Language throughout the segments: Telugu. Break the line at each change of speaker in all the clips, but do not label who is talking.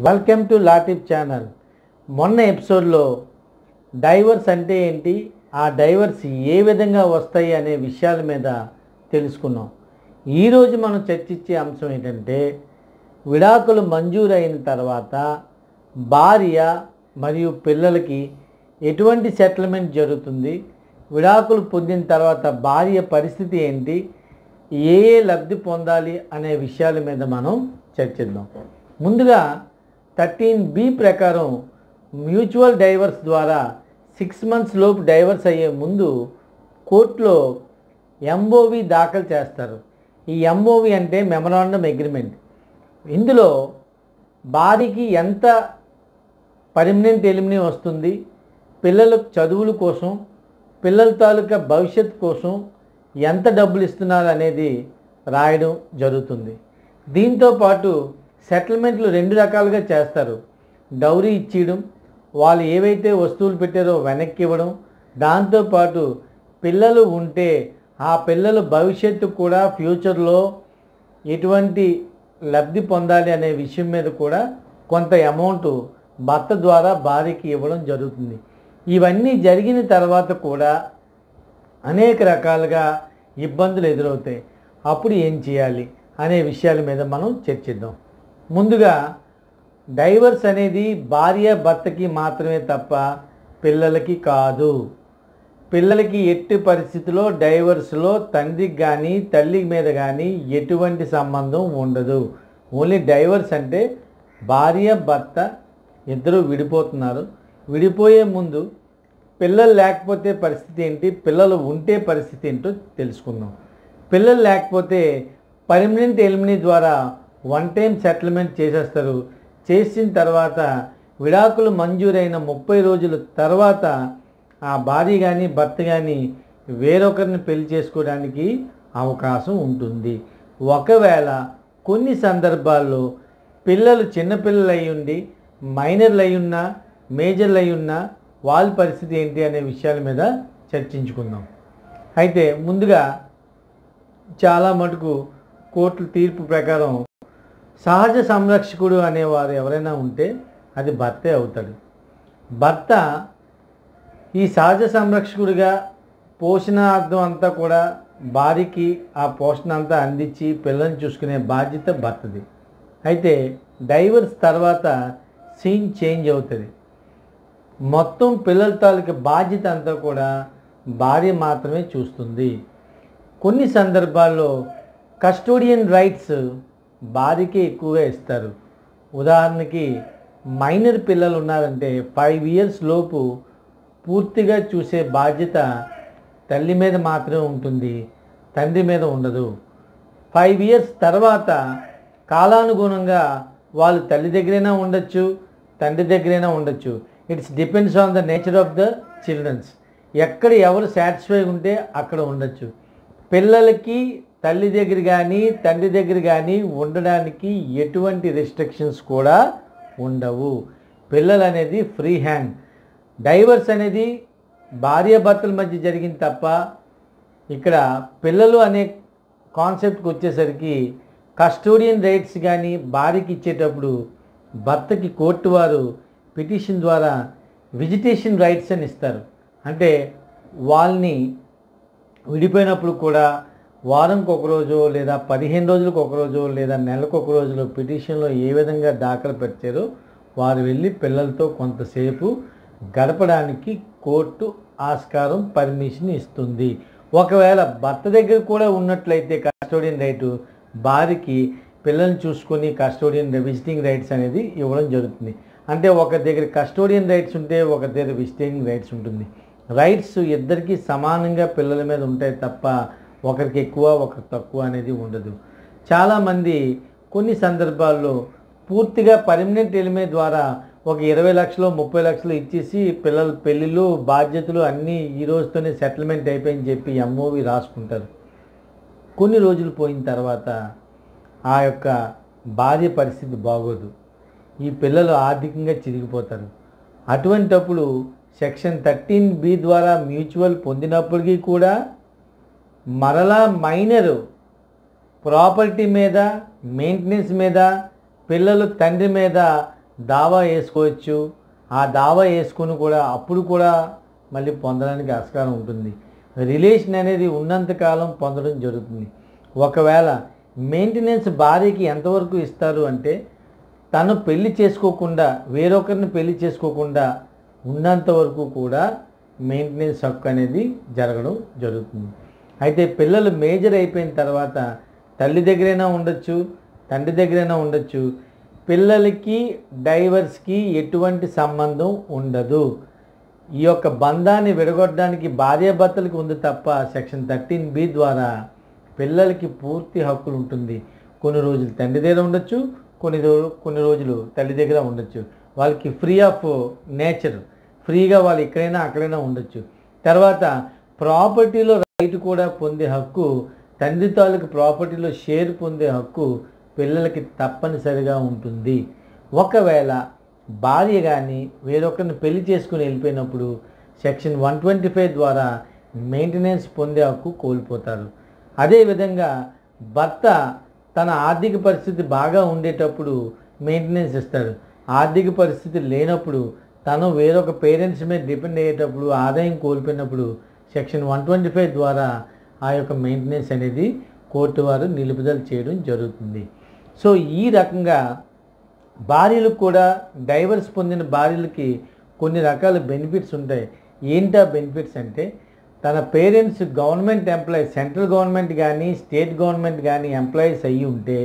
వెల్కమ్ టు లాటిప్ ఛానల్ మొన్న ఎపిసోడ్లో డైవర్స్ అంటే ఏంటి ఆ డైవర్స్ ఏ విధంగా వస్తాయి అనే విషయాల మీద తెలుసుకున్నాం ఈరోజు మనం చర్చించే అంశం ఏంటంటే విడాకులు మంజూరైన తర్వాత భార్య మరియు పిల్లలకి ఎటువంటి సెటిల్మెంట్ జరుగుతుంది విడాకులు పొందిన తర్వాత భార్య పరిస్థితి ఏంటి ఏ ఏ లబ్ధి పొందాలి అనే విషయాల మీద మనం చర్చిద్దాం ముందుగా థర్టీన్ బి ప్రకారం మ్యూచువల్ డైవర్స్ ద్వారా సిక్స్ మంత్స్ లోపు డైవర్స్ అయ్యే ముందు కోర్టులో ఎంఓవి దాఖలు చేస్తారు ఈ ఎంఓవి అంటే మెమరాండమ్ అగ్రిమెంట్ ఇందులో భార్యకి ఎంత పర్మనెంట్ ఎలిమినీ వస్తుంది పిల్లల చదువుల కోసం పిల్లల తాలూకా భవిష్యత్ కోసం ఎంత డబ్బులు ఇస్తున్నారు అనేది రాయడం జరుగుతుంది దీంతో పాటు సెటిల్మెంట్లు రెండు రకాలుగా చేస్తారు డౌరీ ఇచ్చేయడం వాళ్ళు ఏవైతే వస్తువులు పెట్టారో వెనక్కి ఇవ్వడం దాంతోపాటు పిల్లలు ఉంటే ఆ పిల్లల భవిష్యత్తు కూడా ఫ్యూచర్లో ఎటువంటి లబ్ధి పొందాలి అనే విషయం మీద కూడా కొంత అమౌంట్ భర్త ద్వారా భార్యకి ఇవ్వడం జరుగుతుంది ఇవన్నీ జరిగిన తర్వాత కూడా అనేక రకాలుగా ఇబ్బందులు ఎదురవుతాయి అప్పుడు ఏం చేయాలి అనే విషయాల మీద మనం చర్చిద్దాం ముందుగా డైవర్స్ అనేది భార్య భర్తకి మాత్రమే తప్ప పిల్లలకి కాదు పిల్లలకి ఎట్టి పరిస్థితిలో డైవర్స్లో తండ్రికి కానీ తల్లి మీద కానీ ఎటువంటి సంబంధం ఉండదు ఓన్లీ డైవర్స్ అంటే భార్య భర్త ఇద్దరు విడిపోతున్నారు విడిపోయే ముందు పిల్లలు లేకపోతే పరిస్థితి ఏంటి పిల్లలు ఉంటే పరిస్థితి ఏంటో తెలుసుకుందాం పిల్లలు లేకపోతే పర్మనెంట్ ఎలిమినీ ద్వారా వన్ టైం సెటిల్మెంట్ చేసేస్తారు చేసిన తర్వాత విడాకులు మంజూరైన ముప్పై రోజుల తర్వాత ఆ భార్య కానీ భర్త కానీ వేరొకరిని పెళ్లి చేసుకోవడానికి అవకాశం ఉంటుంది ఒకవేళ కొన్ని సందర్భాల్లో పిల్లలు చిన్నపిల్లలు అయి ఉండి మైనర్లు అయి ఉన్నా మేజర్లు అయి ఉన్నా వాళ్ళ పరిస్థితి ఏంటి అనే విషయాల మీద చర్చించుకుందాం అయితే ముందుగా చాలా మటుకు కోర్టు తీర్పు ప్రకారం సహజ సంరక్షకుడు అనేవారు ఎవరైనా ఉంటే అది భర్తే అవుతాడు భర్త ఈ సహజ సంరక్షకుడిగా పోషణార్థం అంతా కూడా భార్యకి ఆ పోషణ అంతా అందించి పిల్లల్ని చూసుకునే బాధ్యత భర్తది అయితే డైవర్స్ తర్వాత సీన్ చేంజ్ అవుతుంది మొత్తం పిల్లల తాలూకు బాధ్యత అంతా కూడా భార్య మాత్రమే చూస్తుంది కొన్ని సందర్భాల్లో కస్టోడియన్ రైట్స్ భార్యకే ఎక్కువగా ఇస్తారు ఉదాహరణకి మైనర్ పిల్లలు ఉన్నారంటే ఫైవ్ ఇయర్స్ లోపు పూర్తిగా చూసే బాధ్యత తల్లి మీద మాత్రమే ఉంటుంది తండ్రి మీద ఉండదు ఫైవ్ ఇయర్స్ తర్వాత కాలానుగుణంగా వాళ్ళు తల్లి దగ్గరైనా ఉండొచ్చు తండ్రి దగ్గరైనా ఉండొచ్చు it's depends on the nature of the childrens ఎక్కడ ఎవరు సాటిస్ఫై ఉంటే అక్కడ ఉండొచ్చు పిల్లలకి తల్లి దగ్గర కానీ తండ్రి దగ్గర కానీ ఉండడానికి ఎటువంటి రెస్ట్రిక్షన్స్ కూడా ఉండవు పిల్లలు అనేది ఫ్రీ హ్యాండ్ డైవర్స్ అనేది భార్యాభర్తల మధ్య జరిగింది తప్ప ఇక్కడ పిల్లలు అనే కాన్సెప్ట్కి వచ్చేసరికి కస్టోడియన్ రైట్స్ కానీ భార్యకి ఇచ్చేటప్పుడు భర్తకి కోర్టు వారు పిటిషన్ ద్వారా విజిటేషన్ రైట్స్ అని ఇస్తారు అంటే వాళ్ళని విడిపోయినప్పుడు కూడా వారంకి ఒక రోజు లేదా పదిహేను రోజులకు ఒక రోజు లేదా నెలకు ఒక రోజులో పిటిషన్లో ఏ విధంగా దాఖలు పెట్టారో వారు వెళ్ళి పిల్లలతో కొంతసేపు గడపడానికి కోర్టు ఆస్కారం పర్మిషన్ ఇస్తుంది ఒకవేళ భర్త దగ్గర కూడా ఉన్నట్లయితే కస్టోడియన్ రైటు భార్యకి పిల్లల్ని చూసుకొని కస్టోడియన్ విజిటింగ్ రైట్స్ అనేది ఇవ్వడం జరుగుతుంది అంటే ఒక దగ్గర కస్టోడియన్ రైట్స్ ఉంటే ఒక దగ్గర విజిటింగ్ రైట్స్ ఉంటుంది రైట్స్ ఇద్దరికీ సమానంగా పిల్లల మీద ఉంటాయి తప్ప ఒకరికి ఎక్కువ ఒకరికి తక్కువ అనేది ఉండదు చాలామంది కొన్ని సందర్భాల్లో పూర్తిగా పర్మనెంట్ ఎలిమే ద్వారా ఒక ఇరవై లక్షలు ముప్పై లక్షలు ఇచ్చేసి పిల్లల పెళ్ళిళ్ళు బాధ్యతలు అన్నీ ఈ రోజుతోనే సెటిల్మెంట్ అయిపోయింది చెప్పి ఎంఓవి రాసుకుంటారు కొన్ని రోజులు పోయిన తర్వాత ఆ యొక్క భార్య పరిస్థితి బాగోదు ఈ పిల్లలు ఆర్థికంగా చిరిగిపోతారు అటువంటప్పుడు సెక్షన్ థర్టీన్ బి ద్వారా మ్యూచువల్ పొందినప్పటికీ కూడా మరలా మైనరు ప్రాపర్టీ మీద మెయింటెనెన్స్ మీద పిల్లలు తండ్రి మీద దావా వేసుకోవచ్చు ఆ దావా వేసుకొని కూడా అప్పుడు కూడా మళ్ళీ పొందడానికి ఆస్కారం ఉంటుంది రిలేషన్ అనేది ఉన్నంతకాలం పొందడం జరుగుతుంది ఒకవేళ మెయింటెనెన్స్ భార్యకి ఎంతవరకు ఇస్తారు అంటే తను పెళ్లి చేసుకోకుండా వేరొకరిని పెళ్లి చేసుకోకుండా ఉన్నంత వరకు కూడా మెయింటెనెన్స్ హక్కు అనేది జరగడం జరుగుతుంది అయితే పిల్లలు మేజర్ అయిపోయిన తర్వాత తల్లి దగ్గరైనా ఉండొచ్చు తండ్రి దగ్గరైనా ఉండొచ్చు పిల్లలకి డైవర్స్కి ఎటువంటి సంబంధం ఉండదు ఈ యొక్క బంధాన్ని విడగొట్టడానికి భార్యాభర్తలకు ఉంది తప్ప సెక్షన్ థర్టీన్ బి ద్వారా పిల్లలకి పూర్తి హక్కులు ఉంటుంది కొన్ని రోజులు తండ్రి దగ్గర ఉండొచ్చు కొన్ని రో- కొన్ని రోజులు తల్లి దగ్గర ఉండొచ్చు వాళ్ళకి ఫ్రీ ఆఫ్ నేచర్ ఫ్రీగా వాళ్ళు ఎక్కడైనా అక్కడైనా ఉండొచ్చు తర్వాత ప్రాపర్టీలో రైట్ కూడా పొందే హక్కు తండ్రి తాలూకు ప్రాపర్టీలో షేర్ పొందే హక్కు పిల్లలకి తప్పనిసరిగా ఉంటుంది ఒకవేళ భార్య కానీ వేరొకరిని పెళ్లి చేసుకుని వెళ్ళిపోయినప్పుడు సెక్షన్ వన్ ట్వంటీ ఫైవ్ ద్వారా మెయింటెనెన్స్ పొందే హక్కు కోల్పోతారు అదేవిధంగా భర్త తన ఆర్థిక పరిస్థితి బాగా ఉండేటప్పుడు మెయింటెనెన్స్ ఇస్తాడు ఆర్థిక పరిస్థితి లేనప్పుడు తను వేరొక పేరెంట్స్ మీద డిపెండ్ అయ్యేటప్పుడు ఆదాయం కోల్పోయినప్పుడు సెక్షన్ వన్ ట్వంటీ ఫైవ్ ద్వారా ఆ యొక్క మెయింటెనెన్స్ అనేది కోర్టు వారు నిలుపుదల చేయడం జరుగుతుంది సో ఈ రకంగా భార్యలకు కూడా డైవర్స్ పొందిన భార్యలకి కొన్ని రకాల బెనిఫిట్స్ ఉంటాయి ఏంటా బెనిఫిట్స్ అంటే తన parents government employees central government కానీ స్టేట్ గవర్నమెంట్ కానీ ఎంప్లాయీస్ అయ్యి ఉంటే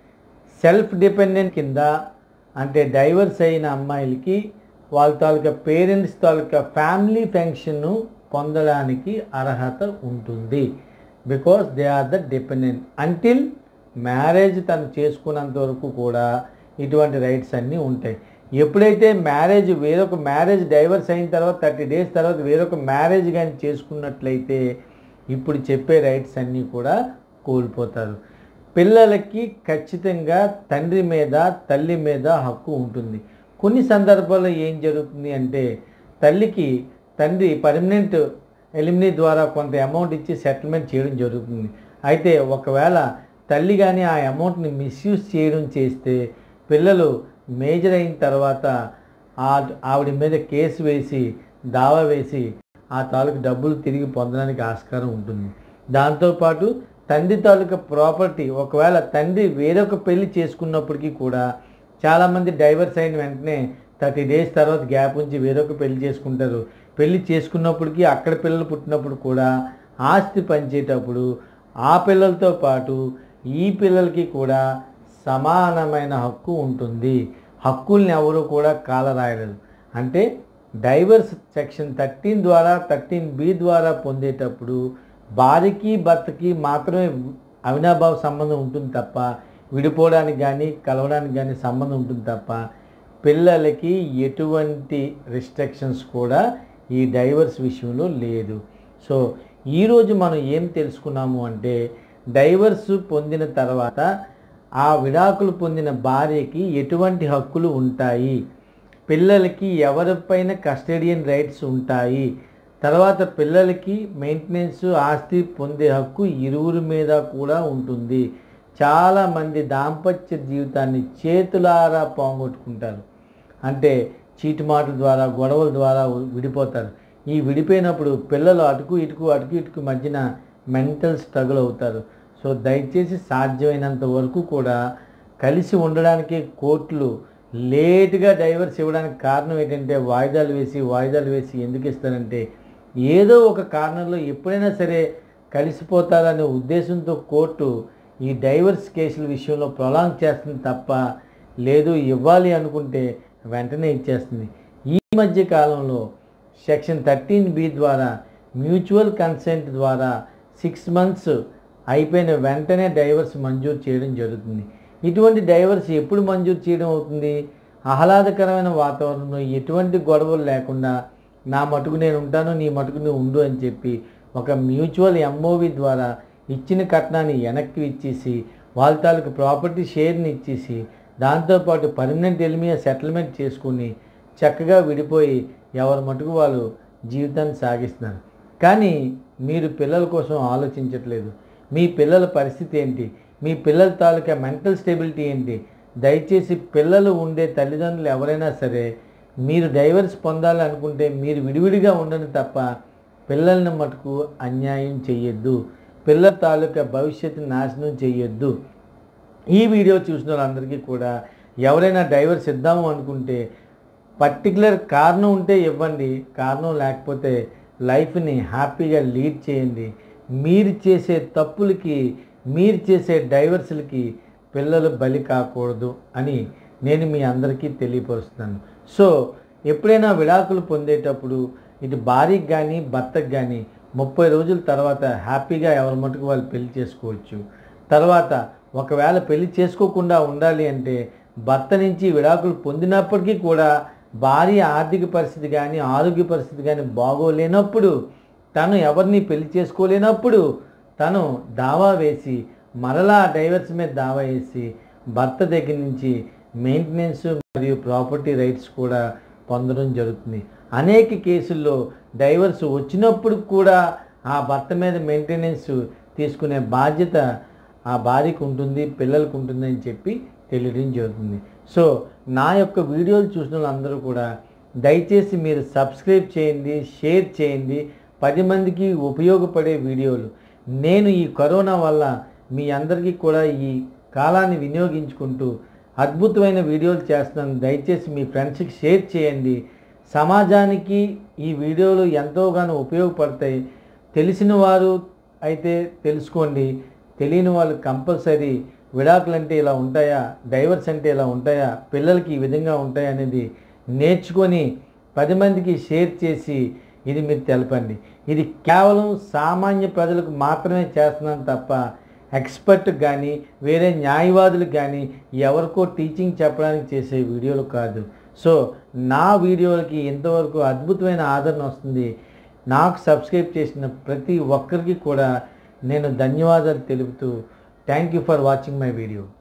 సెల్ఫ్ డిపెండెంట్ కింద అంటే డైవర్స్ అయిన అమ్మాయిలకి వాళ్ళ తాలూకా పేరెంట్స్ తాలూకా ఫ్యామిలీ పెన్షన్ను పొందడానికి అర్హత ఉంటుంది because they are the dependent until marriage తను చేసుకున్నంత వరకు కూడా ఇటువంటి రైట్స్ అన్నీ ఉంటాయి ఎప్పుడైతే మ్యారేజ్ వేరొక మ్యారేజ్ డైవర్స్ అయిన తర్వాత థర్టీ డేస్ తర్వాత వేరొక మ్యారేజ్ కానీ చేసుకున్నట్లయితే ఇప్పుడు చెప్పే రైట్స్ అన్నీ కూడా కోల్పోతారు పిల్లలకి ఖచ్చితంగా తండ్రి మీద తల్లి మీద హక్కు ఉంటుంది కొన్ని సందర్భాల్లో ఏం జరుగుతుంది అంటే తల్లికి తండ్రి పర్మనెంట్ ఎలిమినీ ద్వారా కొంత అమౌంట్ ఇచ్చి సెటిల్మెంట్ చేయడం జరుగుతుంది అయితే ఒకవేళ తల్లి కానీ ఆ అమౌంట్ని మిస్యూజ్ చేయడం చేస్తే పిల్లలు మేజర్ అయిన తర్వాత ఆ ఆవిడ మీద కేసు వేసి దావా వేసి ఆ తాలూకు డబ్బులు తిరిగి పొందడానికి ఆస్కారం ఉంటుంది దాంతోపాటు తండ్రి తాలూకా ప్రాపర్టీ ఒకవేళ తండ్రి వేరొక పెళ్లి చేసుకున్నప్పటికీ కూడా చాలామంది డైవర్స్ అయిన వెంటనే థర్టీ డేస్ తర్వాత గ్యాప్ ఉంచి వేరొక పెళ్లి చేసుకుంటారు పెళ్లి చేసుకున్నప్పటికీ అక్కడ పిల్లలు పుట్టినప్పుడు కూడా ఆస్తి పంచేటప్పుడు ఆ పిల్లలతో పాటు ఈ పిల్లలకి కూడా సమానమైన హక్కు ఉంటుంది హక్కుల్ని ఎవరు కూడా కాలరాయలేదు అంటే డైవర్స్ సెక్షన్ థర్టీన్ ద్వారా థర్టీన్ బి ద్వారా పొందేటప్పుడు భార్యకి భర్తకి మాత్రమే అవినాభావ సంబంధం ఉంటుంది తప్ప విడిపోవడానికి కానీ కలవడానికి కానీ సంబంధం ఉంటుంది తప్ప పిల్లలకి ఎటువంటి రిస్ట్రిక్షన్స్ కూడా ఈ డైవర్స్ విషయంలో లేదు సో ఈరోజు మనం ఏం తెలుసుకున్నాము అంటే డైవర్స్ పొందిన తర్వాత ఆ విడాకులు పొందిన భార్యకి ఎటువంటి హక్కులు ఉంటాయి పిల్లలకి ఎవరిపైన కస్టడియన్ రైట్స్ ఉంటాయి తర్వాత పిల్లలకి మెయింటెనెన్స్ ఆస్తి పొందే హక్కు ఇరువురి మీద కూడా ఉంటుంది చాలామంది దాంపత్య జీవితాన్ని చేతులారా పోగొట్టుకుంటారు అంటే చీటి మాటల ద్వారా గొడవల ద్వారా విడిపోతారు ఈ విడిపోయినప్పుడు పిల్లలు అటుకు ఇటుకు అటుకు ఇటుకు మధ్యన మెంటల్ స్ట్రగుల్ అవుతారు సో దయచేసి సాధ్యమైనంత వరకు కూడా కలిసి ఉండడానికి కోర్టులు లేటుగా డైవర్స్ ఇవ్వడానికి కారణం ఏంటంటే వాయిదాలు వేసి వాయిదాలు వేసి ఎందుకు ఇస్తారంటే ఏదో ఒక కారణంలో ఎప్పుడైనా సరే కలిసిపోతారనే ఉద్దేశంతో కోర్టు ఈ డైవర్స్ కేసుల విషయంలో ప్రొలాంగ్ చేస్తుంది తప్ప లేదు ఇవ్వాలి అనుకుంటే వెంటనే ఇచ్చేస్తుంది ఈ మధ్య కాలంలో సెక్షన్ థర్టీన్ బి ద్వారా మ్యూచువల్ కన్సెంట్ ద్వారా సిక్స్ మంత్స్ అయిపోయిన వెంటనే డైవర్స్ మంజూరు చేయడం జరుగుతుంది ఇటువంటి డైవర్స్ ఎప్పుడు మంజూరు చేయడం అవుతుంది ఆహ్లాదకరమైన వాతావరణంలో ఎటువంటి గొడవలు లేకుండా నా మటుకు నేను ఉంటాను నీ మటుకు నువ్వు ఉండు అని చెప్పి ఒక మ్యూచువల్ ఎంఓవి ద్వారా ఇచ్చిన కట్నాన్ని వెనక్కి ఇచ్చేసి వాళ్ళ తాలూకు ప్రాపర్టీ షేర్ని ఇచ్చేసి దాంతోపాటు పర్మనెంట్ ఎలిమియా సెటిల్మెంట్ చేసుకుని చక్కగా విడిపోయి ఎవరి మటుకు వాళ్ళు జీవితాన్ని సాగిస్తున్నారు కానీ మీరు పిల్లల కోసం ఆలోచించట్లేదు మీ పిల్లల పరిస్థితి ఏంటి మీ పిల్లల తాలూకా మెంటల్ స్టెబిలిటీ ఏంటి దయచేసి పిల్లలు ఉండే తల్లిదండ్రులు ఎవరైనా సరే మీరు డైవర్స్ పొందాలనుకుంటే మీరు విడివిడిగా ఉండండి తప్ప పిల్లల్ని మటుకు అన్యాయం చేయొద్దు పిల్లల తాలూకా భవిష్యత్తు నాశనం చేయొద్దు ఈ వీడియో చూసిన వాళ్ళందరికీ కూడా ఎవరైనా డైవర్స్ ఇద్దాము అనుకుంటే పర్టికులర్ కారణం ఉంటే ఇవ్వండి కారణం లేకపోతే లైఫ్ని హ్యాపీగా లీడ్ చేయండి మీరు చేసే తప్పులకి మీరు చేసే డైవర్స్లకి పిల్లలు బలి కాకూడదు అని నేను మీ అందరికీ తెలియపరుస్తున్నాను సో ఎప్పుడైనా విడాకులు పొందేటప్పుడు ఇటు భార్యకి కానీ భర్తకు కానీ ముప్పై రోజుల తర్వాత హ్యాపీగా ఎవరి మటుకు వాళ్ళు పెళ్లి చేసుకోవచ్చు తర్వాత ఒకవేళ పెళ్లి చేసుకోకుండా ఉండాలి అంటే భర్త నుంచి విడాకులు పొందినప్పటికీ కూడా భార్య ఆర్థిక పరిస్థితి కానీ ఆరోగ్య పరిస్థితి కానీ బాగోలేనప్పుడు తను ఎవరిని పెళ్లి చేసుకోలేనప్పుడు తను దావా వేసి మరలా డైవర్స్ మీద దావా వేసి భర్త దగ్గర నుంచి మెయింటెనెన్స్ మరియు ప్రాపర్టీ రైట్స్ కూడా పొందడం జరుగుతుంది అనేక కేసుల్లో డైవర్స్ వచ్చినప్పుడు కూడా ఆ భర్త మీద మెయింటెనెన్స్ తీసుకునే బాధ్యత ఆ భార్యకు ఉంటుంది పిల్లలకు ఉంటుంది అని చెప్పి తెలియడం జరుగుతుంది సో నా యొక్క వీడియోలు చూసిన వాళ్ళందరూ కూడా దయచేసి మీరు సబ్స్క్రైబ్ చేయండి షేర్ చేయండి పది మందికి ఉపయోగపడే వీడియోలు నేను ఈ కరోనా వల్ల మీ అందరికీ కూడా ఈ కాలాన్ని వినియోగించుకుంటూ అద్భుతమైన వీడియోలు చేస్తున్నాను దయచేసి మీ ఫ్రెండ్స్కి షేర్ చేయండి సమాజానికి ఈ వీడియోలు ఎంతోగానో ఉపయోగపడతాయి తెలిసిన వారు అయితే తెలుసుకోండి తెలియని వాళ్ళు కంపల్సరీ విడాకులు అంటే ఇలా ఉంటాయా డైవర్స్ అంటే ఇలా ఉంటాయా పిల్లలకి ఈ విధంగా ఉంటాయా అనేది నేర్చుకొని పది మందికి షేర్ చేసి ఇది మీరు తెలపండి ఇది కేవలం సామాన్య ప్రజలకు మాత్రమే చేస్తున్నాను తప్ప ఎక్స్పర్ట్ కానీ వేరే న్యాయవాదులకు కానీ ఎవరికో టీచింగ్ చెప్పడానికి చేసే వీడియోలు కాదు సో నా వీడియోలకి ఇంతవరకు అద్భుతమైన ఆదరణ వస్తుంది నాకు సబ్స్క్రైబ్ చేసిన ప్రతి ఒక్కరికి కూడా నేను ధన్యవాదాలు తెలుపుతూ thank you for watching my video